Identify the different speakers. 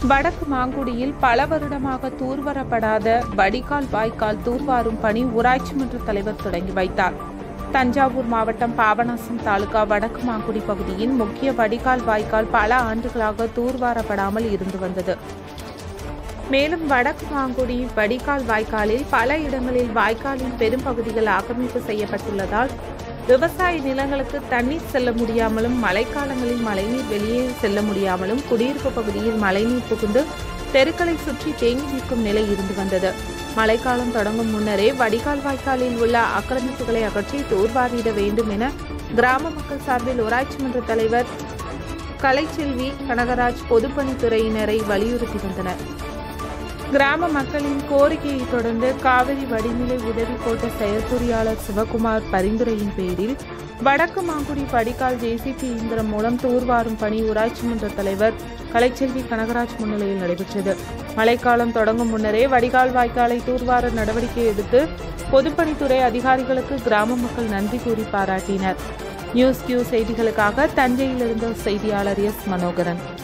Speaker 1: வடக்கு மாங்குடியில் பல வருடமாக தூர்வரப்படாத வடிகால் வாய்க்கால் தூர்வாரும் பணி ஊராட்சி மன்ற தலைவர் தொடங்கி வைத்தார் தஞ்சாவூர் மாவட்டம் பாபநாசம் தாலுகா வடக்கு மாங்குடி பகுதியின் முக்கிய வடிகால் வாய்க்கால் பல ஆண்டுகளாக தூர்வாரப்படாமல் இருந்து வந்தது மேலும் வடக்கு மாங்குடி வடிகால் வாய்க்காலில் பல இடங்களில் வாய்க்காலின் பெரும் பகுதிகள் ஆக்கிரமிப்பு செய்யப்பட்டுள்ளதால் விவசாய நிலங்களுக்கு தண்ணீர் செல்ல முடியாமலும் மழைக்காலங்களில் மழைநீர் வெளியே செல்ல முடியாமலும் குடியிருப்பு பகுதியில் மழைநீர் புகுந்து தெருக்களை சுற்றி தேங்கி நிற்கும் நிலை இருந்து வந்தது மழைக்காலம் தொடங்கும் முன்னரே வடிகால் வாய்க்காலில் உள்ள ஆக்கிரமிப்புகளை அகற்றி தூர்வாரிட வேண்டும் என கிராம மக்கள் சார்பில் ஊராட்சி மன்ற தலைவர் கலைச்செல்வி கனகராஜ் பொதுப்பணித்துறையினரை வலியுறுத்தி வந்தனர் கிராம மக்களின் கோரிக்கையை தொடர்ந்து காவிரி வடிநிலை உதவி கோட்ட செயற்பொறியாளர் சிவகுமார் பரிந்துரையின் பேரில் வடக்கு மாங்குடி வடிகால் ஜேசிபி இயந்திரம் மூலம் தூர்வாரும் பணி ஊராட்சி மன்ற தலைவர் கலைச்செல்வி கனகராஜ் முன்னிலையில் நடைபெற்றது மழைக்காலம் தொடங்கும் முன்னரே வடிகால் வாய்க்காலை தூர்வார நடவடிக்கை எடுத்து பொதுப்பணித்துறை அதிகாரிகளுக்கு கிராம மக்கள் நன்றி கூறி பாராட்டினர் நியூஸ் கியூ செய்திகளுக்காக தஞ்சையிலிருந்து செய்தியாளர் எஸ் மனோகரன்